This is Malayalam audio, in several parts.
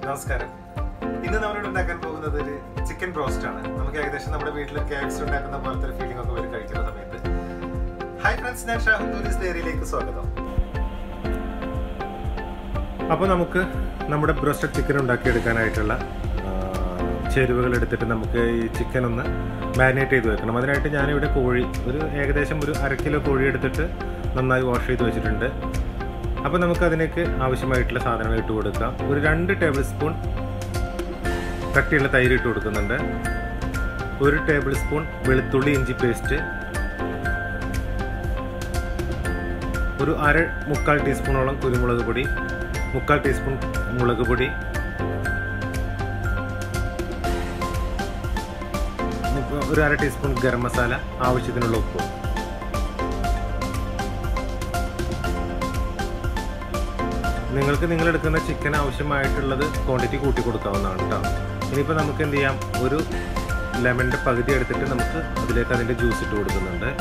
നമസ്കാരം ഇന്ന് നമ്മളിവിടെ ഉണ്ടാക്കാൻ പോകുന്നത് ഒരു ചിക്കൻ ബ്രോസ്റ്റ് ആണ് നമുക്ക് ഏകദേശം നമ്മുടെ വീട്ടിൽ കെ എഫ് സി ഉണ്ടാക്കുന്ന പോലത്തെ ഒരു ഫീലിംഗ് ഒക്കെ വരും കഴിക്കുന്ന സമയത്ത് ഹായ് ഫ്രണ്ട്സ് ഞാൻ ഷാഹുൽ ടൂറിസ്റ്റ് ഏരിയയിലേക്ക് സ്വാഗതം അപ്പോൾ നമുക്ക് നമ്മുടെ ബ്രോസ്റ്റഡ് ചിക്കൻ ഉണ്ടാക്കിയെടുക്കാനായിട്ടുള്ള ആ, ചേരുവകൾ എടുത്തിട്ട് നമുക്ക് ഈ ചിക്കൻ ഒന്ന് മാരിനേറ്റ് ചെയ്ത് വെക്കണം അതിനായിട്ട് ഞാനിവിടെ കോഴി ഒരു ഏകദേശം ഒരു അര കിലോ കോഴി എടുത്തിട്ട് നന്നായി വാഷ് ചെയ്ത് വെച്ചിട്ടുണ്ട് അപ്പോൾ നമുക്ക് അതിലേക്ക് ആവശ്യമായിട്ടുള്ള സാധനങ്ങൾ ഇട്ട് കൊടുക്കാം ഒരു രണ്ട് ടേബിൾ സ്പൂൺ കട്ടിയുള്ള തൈര് ഇട്ട് കൊടുക്കുന്നുണ്ട് ഒരു ടേബിൾ സ്പൂൺ വെളുത്തുള്ളി ഇഞ്ചി പേസ്റ്റ് ഒരു അര മുക്കാൽ ടീസ്പൂണോളം കുരുമുളക് പൊടി മുക്കാൽ ടീസ്പൂൺ മുളക് പൊടി മുപ്പ- ഒരു അര ടീസ്പൂൺ ഗരം മസാല ആവശ്യത്തിനുള്ള ഉപ്പ് നിങ്ങൾക്ക് നിങ്ങൾ എടുക്കുന്ന ചിക്കൻ ആവശ്യമായിട്ടുള്ളത് ക്വാണ്ടിറ്റി കൂട്ടി കൊടുക്കാവുന്നതാണ് കേട്ടോ ഇനിയിപ്പോൾ നമുക്ക് എന്ത് ചെയ്യാം ഒരു ലെമണിൻ്റെ പകുതി എടുത്തിട്ട് നമുക്ക് അതിലേക്ക് അതിൻ്റെ ജ്യൂസ് ഇട്ട് കൊടുക്കുന്നുണ്ട്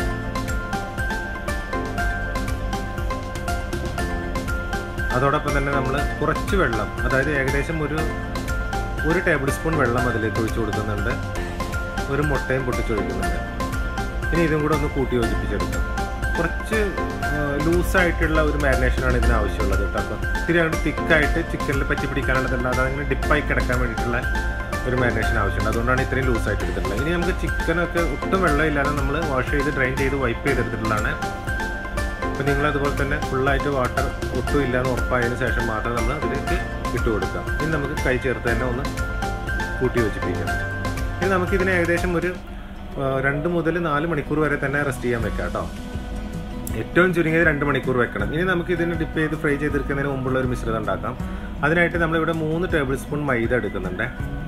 അതോടൊപ്പം തന്നെ നമ്മൾ കുറച്ച് വെള്ളം അതായത് ഏകദേശം ഒരു ഒരു ടേബിൾ സ്പൂൺ വെള്ളം അതിലേക്ക് ഒഴിച്ചു കൊടുക്കുന്നുണ്ട് ഒരു മുട്ടയും പൊട്ടിച്ചൊഴിക്കുന്നുണ്ട് ഇനി ഇതും കൂടെ ഒന്ന് കൂട്ടി യോജിപ്പിച്ചെടുക്കാം കുറച്ച് ലൂസായിട്ടുള്ള ഒരു മാരിനേഷനാണ് ഇതിന് ആവശ്യമുള്ളത് കേട്ടോ അപ്പം ഇത്തിരി അങ്ങോട്ട് തിക്കായിട്ട് ചിക്കനിൽ പറ്റി പിടിക്കാനുള്ളതല്ലാതെ അങ്ങനെ ഡിപ്പായി കിടക്കാൻ വേണ്ടിയിട്ടുള്ള ഒരു മാരിനേഷൻ ആവശ്യമുണ്ട് അതുകൊണ്ടാണ് ഇത്രയും ലൂസായിട്ട് എടുത്തിട്ടുള്ളത് ഇനി നമുക്ക് ചിക്കനൊക്കെ ഒട്ടും വെള്ളമില്ലാതെ നമ്മൾ വാഷ് ചെയ്ത് ഡ്രൈൻ ചെയ്ത് വൈപ്പ് ചെയ്തെടുത്തിട്ടുള്ളതാണ് അപ്പോൾ നിങ്ങൾ അതുപോലെ തന്നെ ഫുള്ളായിട്ട് വാട്ടർ ഒട്ടും ഇല്ലാന്ന് ഉറപ്പായതിനു ശേഷം മാത്രം നമ്മൾ അതിലേക്ക് ഇട്ട് കൊടുക്കാം ഇനി നമുക്ക് കൈ ചേർത്ത് തന്നെ ഒന്ന് കൂട്ടി വെച്ചിപ്പിക്കാം ഇനി നമുക്കിതിന് ഏകദേശം ഒരു ആ, രണ്ട് മുതൽ നാല് മണിക്കൂർ വരെ തന്നെ റെസ്റ്റ് ചെയ്യാൻ വെക്കാം കേട്ടോ ഏറ്റവും ചുരുങ്ങിയത് രണ്ട് മണിക്കൂർ വെക്കണം ഇനി നമുക്ക് ഇതിന് ഡിപ്പ് ചെയ്ത് ഫ്രൈ ചെയ്തെടുക്കുന്നതിന് മുമ്പുള്ള ഒരു മിശ്രിതം ഉണ്ടാക്കാം അതിനായിട്ട് നമ്മളിവിടെ മൂന്ന് ടേബിൾ സ്പൂൺ മൈദ എടുക്കുന്നുണ്ട്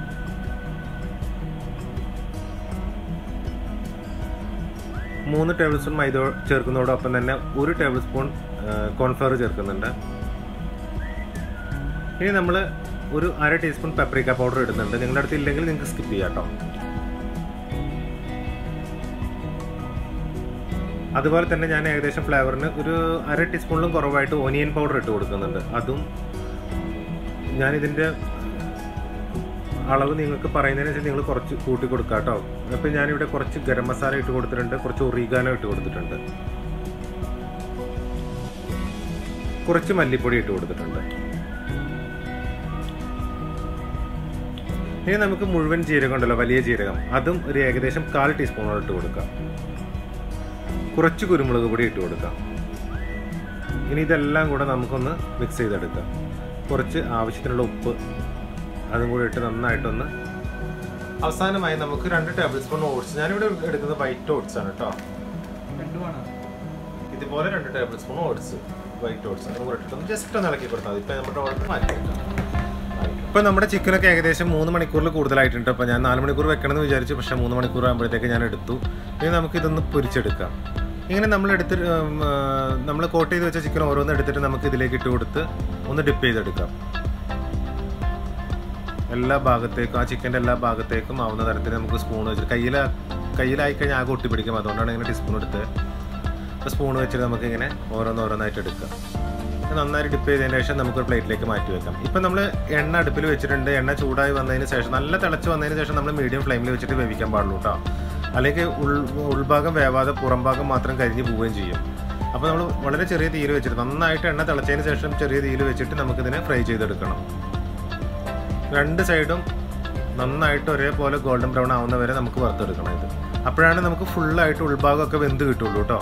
മൂന്ന് ടേബിൾ സ്പൂൺ മൈദ ചേർക്കുന്നതോടൊപ്പം തന്നെ ഒരു ടേബിൾ സ്പൂൺ കോൺഫ്ലവർ ചേർക്കുന്നുണ്ട് ഇനി നമ്മൾ ഒരു അര ടീസ്പൂൺ പെപ്രിക്ക പൗഡർ ഇടുന്നുണ്ട് നിങ്ങളുടെ അടുത്ത് ഇല്ലെങ്കിൽ നിങ്ങൾക്ക് സ്കിപ്പ് ചെയ്യാം കേട്ടോ അതുപോലെ തന്നെ ഞാൻ ഏകദേശം ഫ്ലേവറിന് ഒരു അര ടീസ്പൂണിലും കുറവായിട്ട് ഒനിയൻ പൗഡർ ഇട്ട് കൊടുക്കുന്നുണ്ട് അതും ഞാൻ ഇതിൻ്റെ അളവ് നിങ്ങൾക്ക് പറയുന്നതിനനുസരിച്ച് നിങ്ങൾ കുറച്ച് കൂട്ടി കൊടുക്കുക കേട്ടോ അപ്പം ഞാനിവിടെ കുറച്ച് ഗരം മസാല ഇട്ട് കൊടുത്തിട്ടുണ്ട് കുറച്ച് ഒറിഗാനോ ഇട്ട് കൊടുത്തിട്ടുണ്ട് കുറച്ച് മല്ലിപ്പൊടി ഇട്ട് കൊടുത്തിട്ടുണ്ട് ഇനി നമുക്ക് മുഴുവൻ ജീരകം ഉണ്ടല്ലോ വലിയ ജീരകം അതും ഒരു ഏകദേശം കാൽ ടീസ്പൂണോളം ഇട്ട് കൊടുക്കാം കുറച്ച് കുരുമുളക് പൊടി ഇട്ട് കൊടുക്കാം ഇനി ഇതെല്ലാം കൂടെ നമുക്കൊന്ന് മിക്സ് ചെയ്തെടുക്കാം കുറച്ച് ആവശ്യത്തിനുള്ള ഉപ്പ് അതും കൂടി ഇട്ട് നന്നായിട്ടൊന്ന് അവസാനമായി നമുക്ക് രണ്ട് ടേബിൾ സ്പൂൺ ഓട്സ് ഞാനിവിടെ എടുക്കുന്നത് വൈറ്റ് ഓട്സ് ആണ് കേട്ടോ ഇതുപോലെ രണ്ട് tablespoon oats white oats അതും കൂടെ ഇട്ടിട്ടൊന്ന് ജസ്റ്റ് ഒന്ന് ഇളക്കി കൊടുത്താൽ മതി ഇപ്പം നമ്മുടെ ഓർഡർ മാറ്റി ഇപ്പം നമ്മുടെ ചിക്കനൊക്കെ ഏകദേശം മൂന്ന് മണിക്കൂറിൽ കൂടുതലായിട്ടുണ്ട് അപ്പോൾ ഞാൻ നാല് മണിക്കൂർ വെക്കണമെന്ന് വിചാരിച്ചു പക്ഷേ മൂന്ന് മണിക്കൂർ ആകുമ്പോഴത്തേക്ക് ഞാൻ എടുത്തു ഇനി നമുക്ക് ഇതൊന്ന് പൊരിച്ചെടുക്കാം ഇങ്ങനെ നമ്മൾ എടുത്ത് നമ്മൾ കോട്ട് ചെയ്ത് വെച്ച ചിക്കൻ ഓരോന്ന് എടുത്തിട്ട് നമുക്ക് ഇതിലേക്ക് ഇട്ട് കൊടുത്ത് ഒന്ന് ഡിപ്പ് ചെയ്തെടുക്കാം എല്ലാ ഭാഗത്തേക്കും ആ ചിക്കൻ്റെ എല്ലാ ഭാഗത്തേക്കും ആവുന്ന തരത്തിൽ നമുക്ക് സ്പൂൺ വെച്ചിട്ട് കയ്യിൽ കയ്യിലായി കഴിഞ്ഞാൽ ആകെ ഒട്ടിപ്പിടിക്കും അതുകൊണ്ടാണ് ഇങ്ങനെ ടീസ്പൂൺ എടുത്ത് അപ്പോൾ സ്പൂൺ വെച്ചിട്ട് നമുക്ക് ഇങ്ങനെ ഓരോന്ന് ഓരോന്നായിട്ട് എടുക്കാം ഇത് നന്നായിട്ട് ഡിപ്പ് ചെയ്തതിന് ശേഷം നമുക്ക് പ്ലേറ്റിലേക്ക് മാറ്റി വെക്കാം ഇപ്പം നമ്മൾ എണ്ണ അടുപ്പിൽ വെച്ചിട്ടുണ്ട് എണ്ണ ചൂടായി വന്നതിന് ശേഷം നല്ല തിളച്ച് വന്നതിന് ശേഷം നമ്മൾ മീഡിയം ഫ്ലെയിമിൽ വെച്ചിട്ട് വേവിക്കാൻ പാടുള്ളൂ കേട്ടോ അല്ലെങ്കിൽ ഉൾ ഉൾഭാഗം വേവാതെ പുറം ഭാഗം മാത്രം കരിഞ്ഞു പോവുകയും ചെയ്യും അപ്പോൾ നമ്മൾ വളരെ ചെറിയ തീയിൽ വെച്ചിട്ട് നന്നായിട്ട് എണ്ണ തിളച്ചതിന് ശേഷം ചെറിയ തീയിൽ വെച്ചിട്ട് നമുക്കിതിനെ ഫ്രൈ ചെയ്തെടുക്കണം രണ്ട് സൈഡും നന്നായിട്ട് ഒരേപോലെ ഗോൾഡൻ ബ്രൗൺ ആവുന്ന വരെ നമുക്ക് വറുത്തെടുക്കണം ഇത് അപ്പോഴാണ് നമുക്ക് ഫുള്ളായിട്ട് ഉൾഭാഗമൊക്കെ വെന്ത് കിട്ടുള്ളൂ കേട്ടോ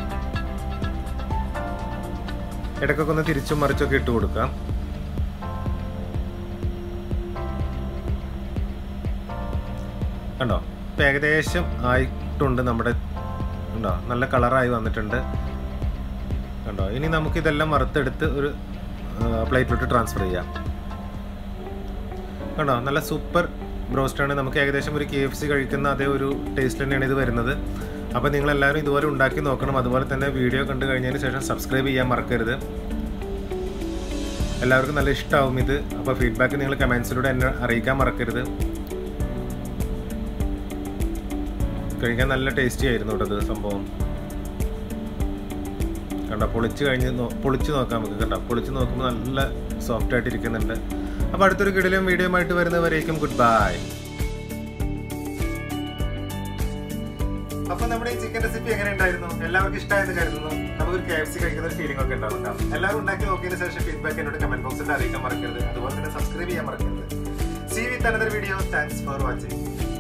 ഇടയ്ക്കൊക്കെ ഒന്ന് തിരിച്ചും മറിച്ചൊക്കെ ഇട്ട് കൊടുക്കാം കണ്ടോ ഇപ്പം ഏകദേശം ആയിട്ടുണ്ട് നമ്മുടെ ഉണ്ടോ നല്ല കളറായി വന്നിട്ടുണ്ട് കണ്ടോ ഇനി നമുക്ക് ഇതെല്ലാം വറുത്തെടുത്ത് ഒരു പ്ലേറ്റിലോട്ട് ട്രാൻസ്ഫർ ചെയ്യാം കണ്ടോ നല്ല സൂപ്പർ ബ്രോസ്റ്റാണ് നമുക്ക് ഏകദേശം ഒരു കെ എഫ് സി കഴിക്കുന്ന അതേ ഒരു ടേസ്റ്റ് തന്നെയാണ് ഇത് വരുന്നത് അപ്പോൾ നിങ്ങളെല്ലാവരും ഇതുപോലെ ഉണ്ടാക്കി നോക്കണം അതുപോലെ തന്നെ വീഡിയോ കണ്ടു കഴിഞ്ഞതിന് ശേഷം സബ്സ്ക്രൈബ് ചെയ്യാൻ മറക്കരുത് എല്ലാവർക്കും നല്ല ഇഷ്ടമാവും ഇത് അപ്പോൾ ഫീഡ്ബാക്ക് നിങ്ങൾ കമൻസിലൂടെ എന്നെ അറിയിക്കാൻ മറക്കരുത് കഴിക്കാൻ നല്ല ടേസ്റ്റി ആയിരുന്നു കേട്ടോ ഇത് സംഭവം കണ്ടോ പൊളിച്ച് കഴിഞ്ഞ് നോ- പൊളിച്ച് നോക്കാം നമുക്ക് കണ്ടോ പൊളിച്ച് നോക്കുമ്പോൾ നല്ല സോഫ്റ്റ് ആയിട്ട് ഇരിക്കുന്നുണ്ട് അപ്പോൾ അടുത്തൊരു കിടിലും വീഡിയോ ആയിട്ട് വരുന്നവരേക്കും ഗുഡ് ബൈ അപ്പൊ നമ്മുടെ ഈ ചിക്കൻ റെസിപ്പി എങ്ങനെ ഉണ്ടായിരുന്നു എല്ലാവർക്കും ഇഷ്ടമായെന്ന് കരുതുന്നു നമുക്കൊരു കെ എഫ് സി കഴിക്കുന്ന ഒരു ഫീലിംഗ് ഒക്കെ ഉണ്ടാവും കേട്ടോ. എല്ലാവരും ഉണ്ടാക്കി നോക്കിയതിന് ശേഷം ഫീഡ്ബാക്ക് എന്നോട് കമന്റ് ബോക്സിൽ അറിയിക്കാൻ മറക്കരുത് അതുപോലെ തന്നെ സബ്സ്ക്രൈബ് ചെയ്യാൻ മറക്കരുത് see with another video thanks for watching